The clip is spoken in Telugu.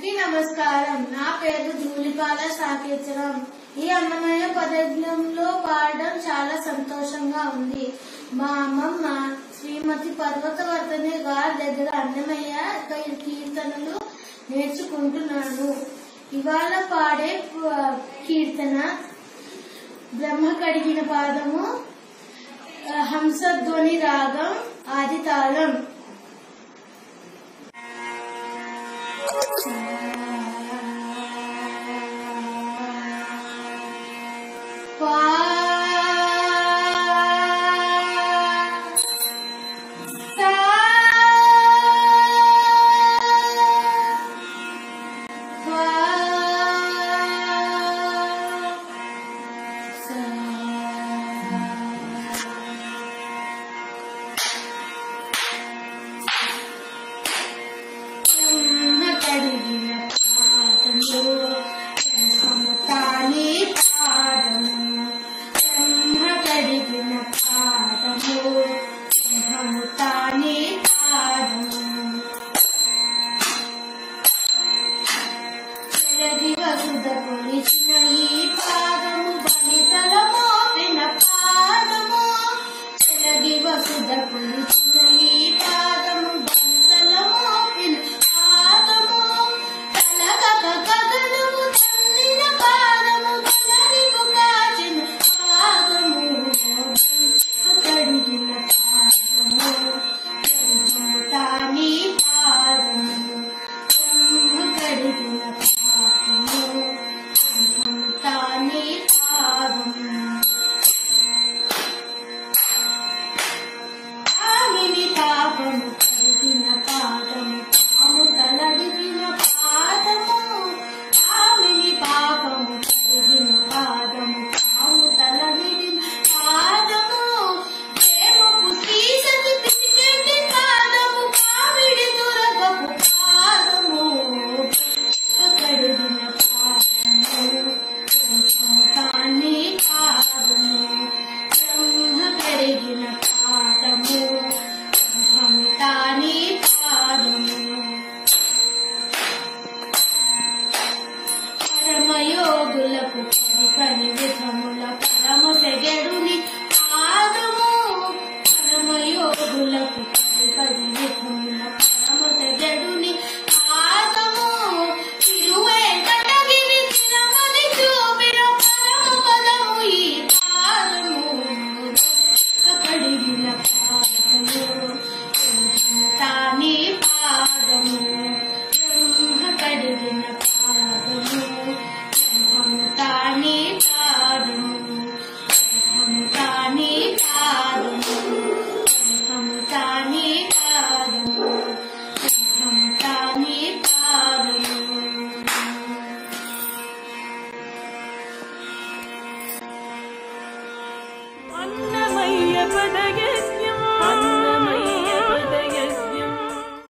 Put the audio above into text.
అందరికీ నమస్కారం నా పేరు జూలిపాల సాకేతరం ఈ అన్నమయ్య పదజ్ఞంలో పాడడం చాలా సంతోషంగా ఉంది మా అమ్మమ్మ శ్రీమతి పర్వతవర్ధని గారి దగ్గర అన్నమయ్య కీర్తనలు నేర్చుకుంటున్నాను ఇవాళ పాడే ప- కీర్తన బ్రహ్మ కడిగిన పాదము ఆ, హంసధ్వని రాగం ఆది తాళం కడిగిన పాదము తాని పాదము బ్రహ్మ కడిగిన పాదము బ్రహ్మము తాని పాదము చెలగి వసుద కొలిచిన ఈ పాదము బలితల మోపిన పాదము చెలగి వసుద కొలిచిన ఈ పాదము బలితల మోపిన పాదము కలగక గగనము తల్లిన పాదము కలగిపు కాచిన పాదము కడిగిన పాదము బ్రహ్మము తాని పాదము బ్రహ్మ కడిగిన పాదము బ్రహ్మము తాని పాదము ఆమెని పాపము కడిగిన పాదము పాము తలడిగిన పాదము ఆమెని పాపము కడిగిన పాదము పాము తలడిగిన పాదము ప్రేమపు సీసకి పిసికెట్టి పాదము కావిడి దురగపు పాదము కడిగిన పాదము బ్రహ్మ తాని పాదము బ్రహ్మ కడిగిన పాదము బ్రహ్మము తాని పాదము పరమయోగులకు పరి పని విధముల పరమ సెగడు